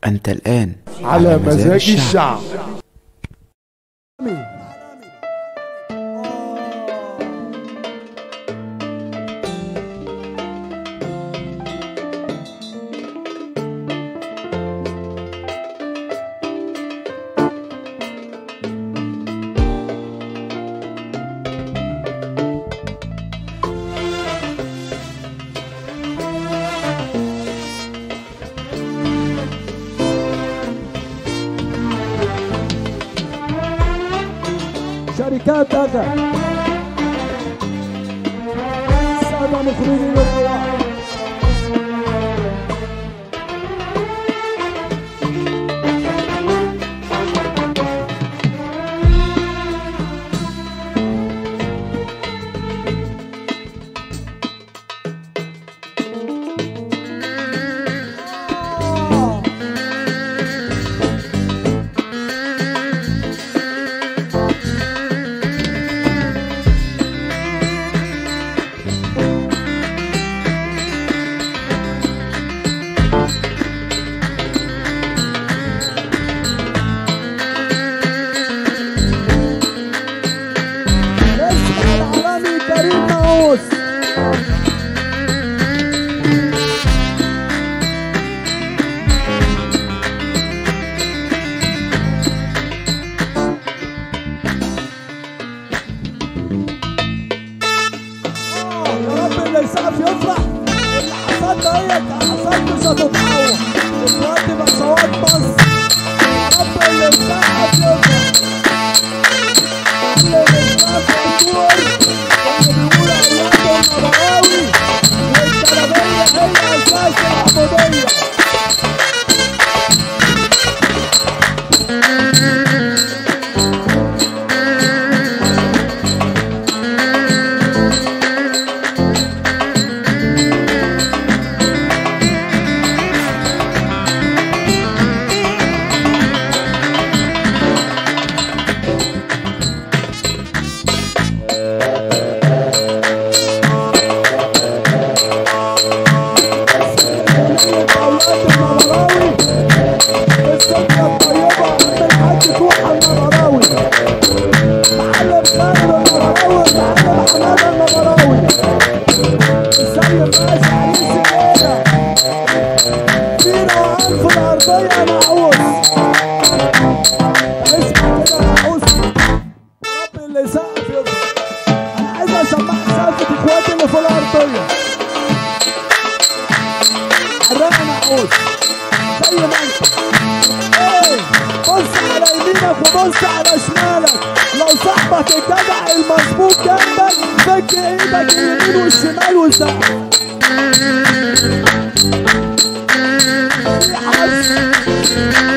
أنت الآن على مزاج الشعب شركات أجا السادة مخرجين الروائع اسمع العالمي كريم ناقوس آه، يا رب اللي يسقف يفرح اللي حصلت هي حصلت مش هتتعوض دلوقتي بصوات مصر يا رب اللي يسقف يفرح اللي يسقف يدور اللي بيقول ايام النبراوي والتلبية هي اساس العبودية أولاد النبراوي السكة الطيبة عند الحاج كوحة النبراوي معلم خالد النبراوي معلم حمادة النبراوي السيد ماشي عريس الليلة فينا وأنف الأرضية معوز اسمع كده معوز رب اللي سقف يفرح أنا عايز أسمعك سقفة إخواتي اللي في الأرضية حراق معقول زي ما انت ايه بص على يمينك وبص على شمالك لو صاحبك الجدع المظبوط جنبك فك ايدك اليمين والشمال وسقف في حظ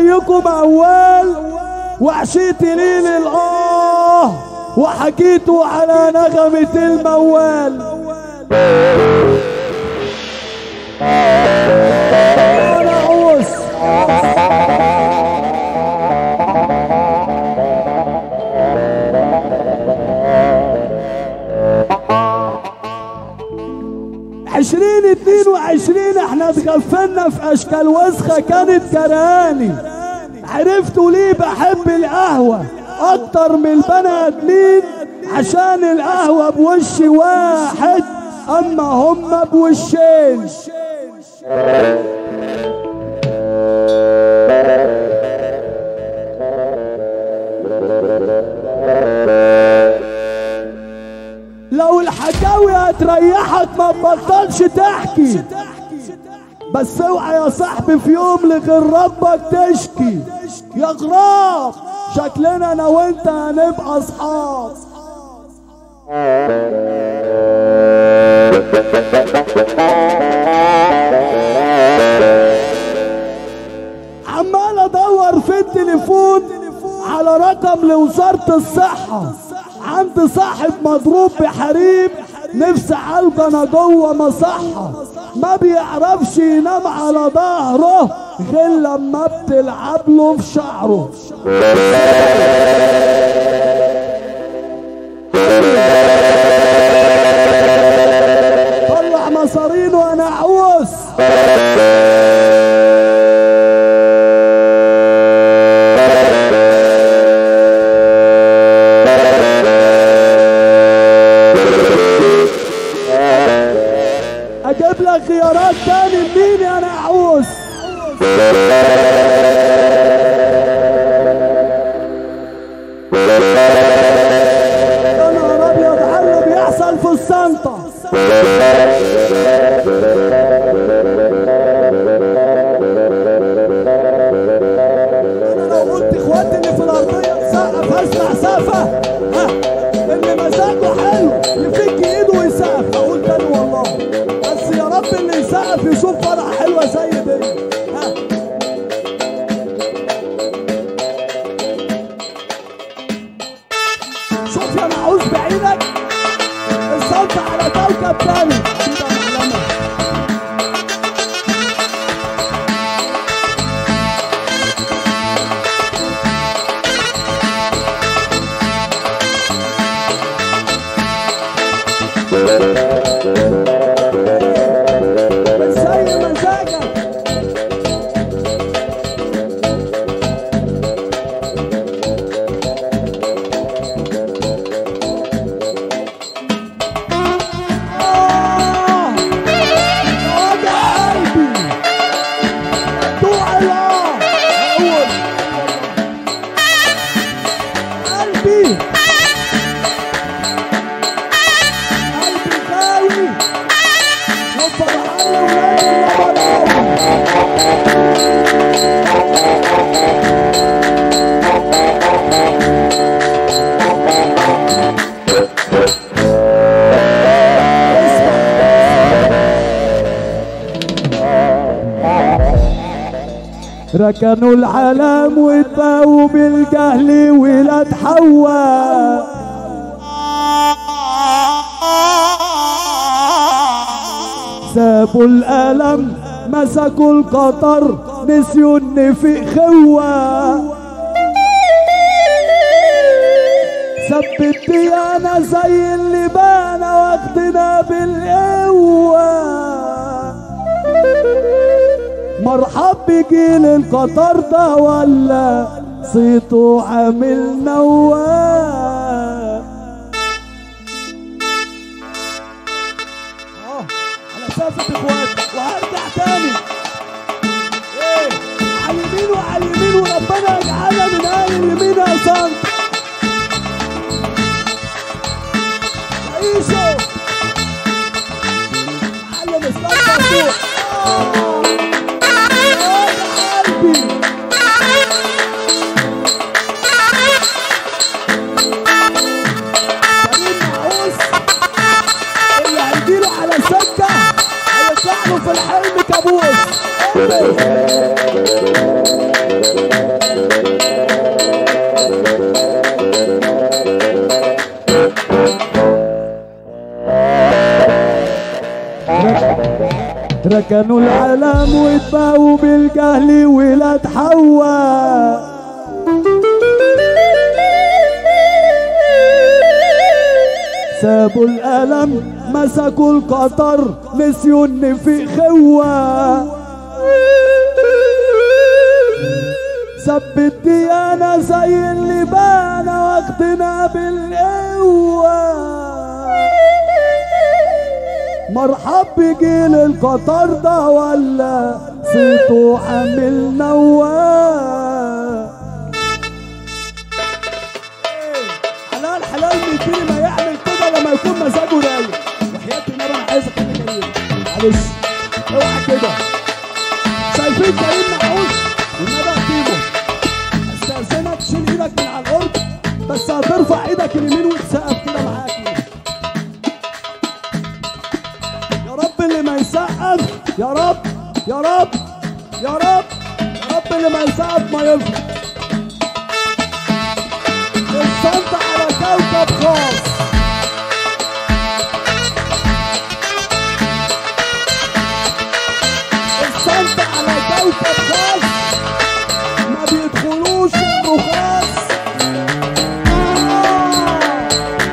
زيكم موال وعشيت ليل الآه وحكيتوا على نغمة الموال أنا عوس عشرين اتنين وعشرين احنا اتغفلنا في اشكال وسخة كانت كراني عرفتوا ليه بحب القهوة اكتر من البني ادمين عشان القهوة بوش واحد اما هم بوشين لو الحكاوي هتريحك ما تبطلش تحكي بس اوعى يا صاحبي في يوم لغير ربك تشكي يا غراب شكلنا انا وانت هنبقى اصحاب عمال ادور في التليفون على رقم لوزارة الصحة عند صاحب مضروب بحريم نفسي عالجة انا جوه مصحة ما بيعرفش ينام على ظهره غير لما بتلعب له في شعره طلع مصارين وانا عوس اجيب لك خيارات تاني مين انا عوس يا نهار ابيض على اللي بيحصل في السنطه انا لو قلت اخواتي اللي في الارضيه تسقف هسمع سقفه ها اللي مزاجه حلو يفك ايده ويسقف اقول تاني والله بس يا رب اللي يسقف يشوف فرحه حلوه زي دي ها شوف يا معوز بعيدك الصوت على كوكب تاني حبيبي يا معلمة. زي مزاجك آه وجع قلبي دعاء الله أقول قلبي قلبي خاوي وفرحان ولاد النبلاوي ركنوا العالم واتباعوا بالجهل ولاد حواء سابوا الألم مسكوا القطر نسيوا ان في خوة ثبت ديانا زي اللي بانا واخدنا بالقوة مرحب بجيل القطر ده ولا صيته عامل نواه اه على سافة اخواتي وهرجع تاني ايه على اليمين وعلى اليمين وربنا يجعلنا من اهل اليمين يا سانتا عيشوا علم السانتا فوق آه. آه يا قلبي كريم معوز اللي هيجيله على سكة هيطلع له في الحلم كابوس ركنوا العالم واتباهوا بالجهل ولاد حواء سابوا الألم مسكوا القطر نسيوا ان في خوة سب الديانة زي اللي بان واخدنا بالقوة مرحب بجيل القطر ده ولا صيته حامل نواه حلال حلال مديني ما يعمل كده لما يكون مزاجه رايق وحياة النبي انا عايزك كده كريم معلش اوعى كده شايفين كريم معوش والنبي هتيجه استاذنك شيل ايدك من على الارض بس هترفع ايدك اليمين وتسقف كده معاك يا رب اللي ما يسقف يا رب يا رب يا رب يا رب اللي ما يسقف ما يفرق الصمت على كوكب خاص الصمت على كوكب خاص ما بيدخلوش الرخاص آه.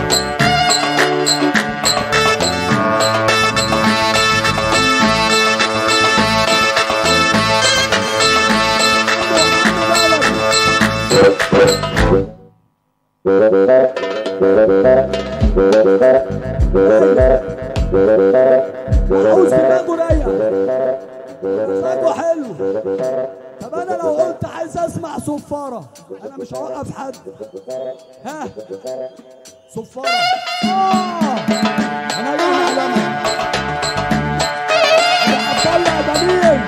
عاوز دماغه رايق دماغه حلو طب انا لو قلت عايز اسمع صفاره انا مش هوقف حد ها صفاره اه انا جاي معلمه يا عبد الله يا جميل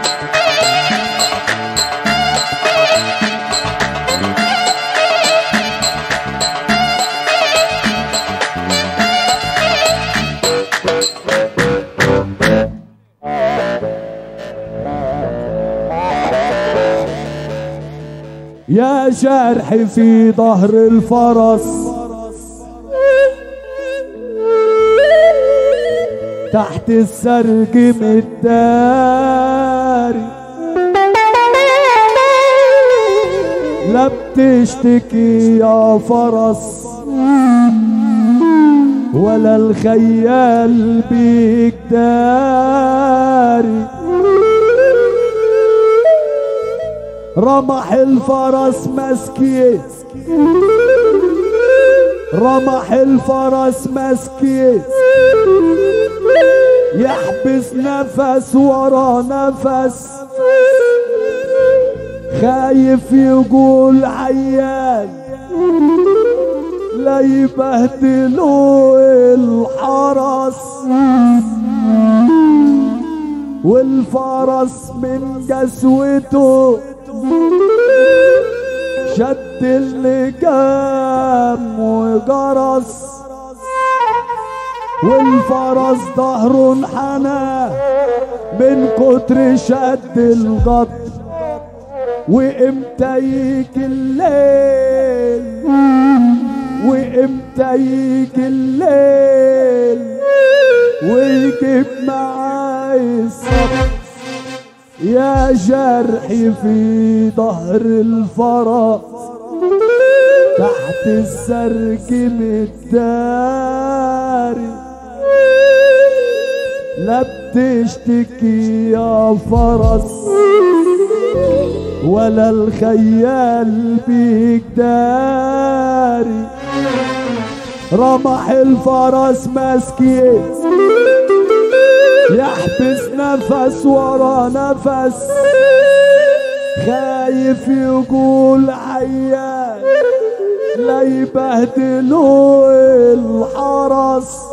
يا جرح في ظهر الفرس تحت السرج متداري لا بتشتكي يا فرس ولا الخيال بيك داري رمح الفرس مسكيه رمح الفرس مسكيه يحبس نفس ورا نفس خايف يقول عيان لا يبهدلوا الحرس والفرس من قسوته شد اللجام وجرس والفرس ظهره انحنى من كتر شد الغط وامتى يجي الليل وامتى يجي الليل ويجيب معاي الصبر يا جرحي في ظهر الفرس تحت السرج متداري لا بتشتكي يا فرس ولا الخيال بيك داري رمح الفرس مسكين يحبس نفس ورا نفس خايف يقول عيان لا يبهدلوا الحرس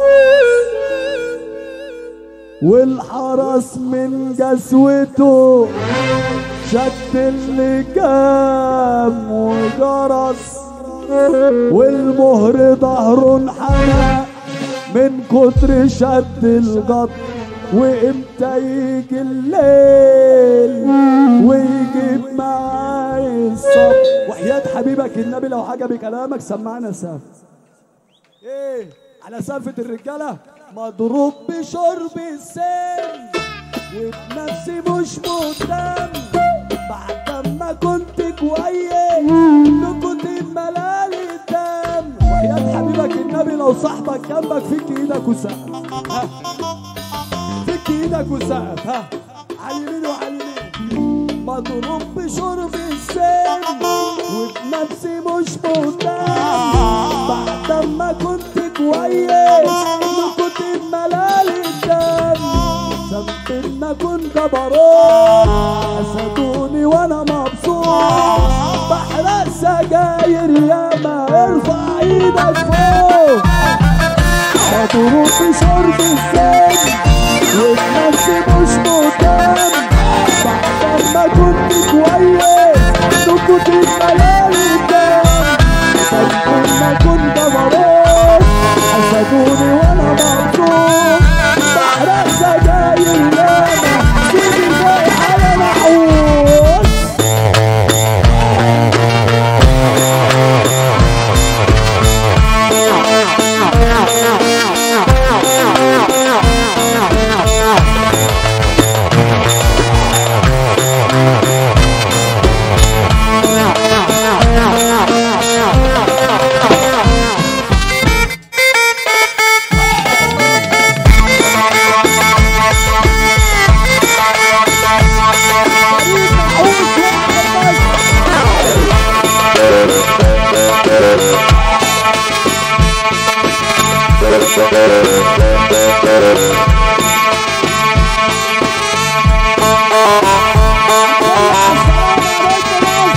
والحرس من قسوته شد اللجام وجرس والمهر ظهره انحنى من كتر شد الغط وامتى يجي الليل ويجيب معاي الصبر وحياة حبيبك النبي لو عجبك كلامك سمعنا سقف ايه على سقفة الرجالة مضروب بشرب السن وبنفسي مش مهتم بعد ما كنت كويس كنت ملالي الدم وحياة حبيبك النبي لو صاحبك جنبك فك ايدك وسقف ها فك ايدك وسقف ها على اليمين وعلى اليمين مضروب بشرب السم وبنفسي مش مهتم بعد ما كنت كويس كنت ملالي الدم ذنب ما كنت جبروت حسدوني وانا مبسوط بحرق سجاير ياما ارفع ايدك فوق مضروب بشرب السم وبنفسي مش مهتم بعد ما كنت كويس كنت ملالي الدم ذنب ما كنت جبروت حسدوني وانا مبسوط بحرق سجاير ياما سيبي زي حالة معوز فريد معوز واحد بس السلام عليكم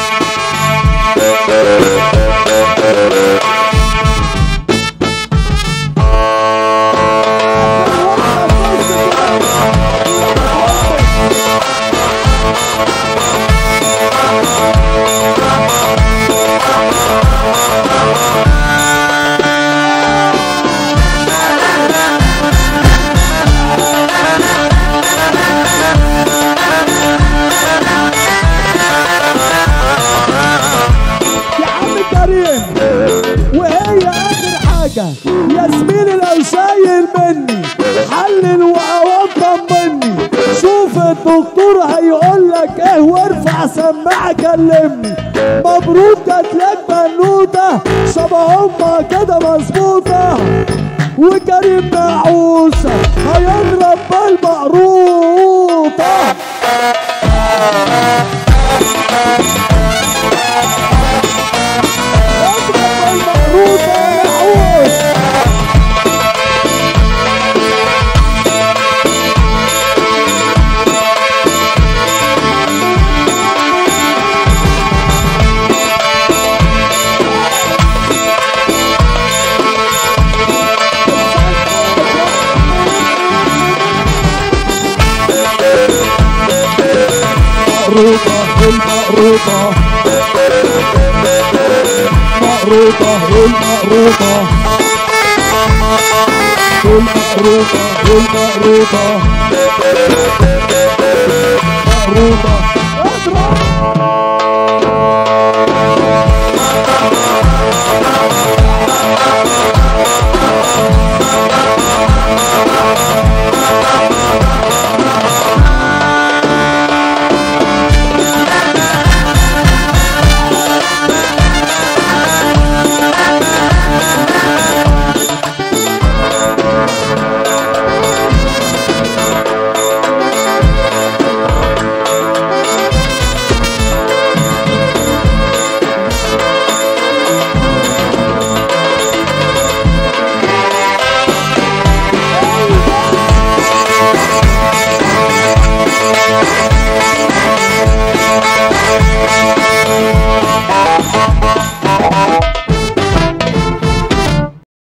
يا عم كريم وهي اخر حاجة يا زميلي لو شايل مني حلل وقوام طمني شوف الدكتور هيقول لك ايه وارفع سماعة كلمني مبروك جاتلك بنوتة شبه امها كده مظبوطة وكريم نعوسة هيضرب بالمقروطة اضرب بالمقروطة يا نعوس مقروطة المقروطة مقروطة المقروطة المقروطة المقروطة مقروطة اضرب